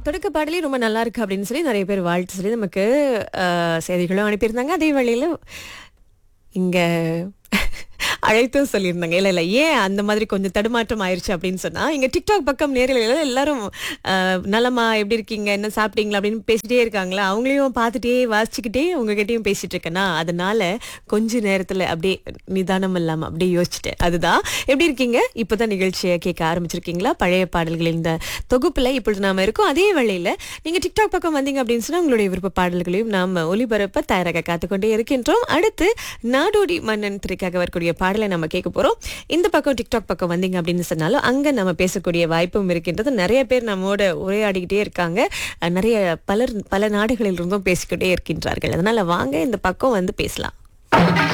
தொடக்க பாடலே ரொம்ப நல்லா இருக்கு அப்படின்னு சொல்லி நிறைய பேர் வாழ்த்து சொல்லி நமக்கு அஹ், செய்திகளும் அனுப்பியிருந்தாங்க அதே வழியில இங்க அழைத்தும் சொல்லியிருந்தாங்க இல்லை இல்லை ஏன் அந்த மாதிரி கொஞ்சம் தடுமாற்றம் ஆயிருச்சு அப்படின்னு சொன்னா இங்க டிக்டாக் பக்கம் நேரில் எல்லாரும் அஹ், நலமா எப்படி இருக்கீங்க என்ன சாப்பிட்டீங்களா அப்படின்னு பேசிட்டே இருக்காங்களா அவங்களையும் பார்த்துட்டே வாசிச்சுக்கிட்டே உங்ககிட்டயும் பேசிட்டு இருக்கேனா அதனால கொஞ்ச நேரத்துல அப்படியே நிதானம் இல்லாம அப்படியே யோசிச்சுட்டேன் அதுதான் எப்படி இருக்கீங்க இப்பதான் நிகழ்ச்சியை கேட்க ஆரம்பிச்சிருக்கீங்களா பழைய பாடல்கள் இந்த தொகுப்புல இப்பொழுது நாம இருக்கோம் அதே வேளையில நீங்க டிக்டாக் பக்கம் வந்தீங்க அப்படின்னு சொன்னா உங்களுடைய விருப்ப பாடல்களையும் நாம ஒளிபரப்ப தயாராக காத்துக்கொண்டே இருக்கின்றோம் அடுத்து நாடோடி மன்னன் திரைக்காக வரக்கூடிய பாடலை நம்ம கேட்க போறோம் இந்த பக்கம் டிக்டாக் பக்கம் வந்தீங்க அப்படின்னு சொன்னாலும் அங்க நம்ம பேசக்கூடிய வாய்ப்பும் இருக்கின்றது நிறைய பேர் நம்மோட உரையாடிக்கிட்டே இருக்காங்க அஹ் நிறைய பலர் பல நாடுகளில் இருந்தும் பேசிக்கிட்டே இருக்கின்றார்கள் அதனால வாங்க இந்த பக்கம் வந்து பேசலாம்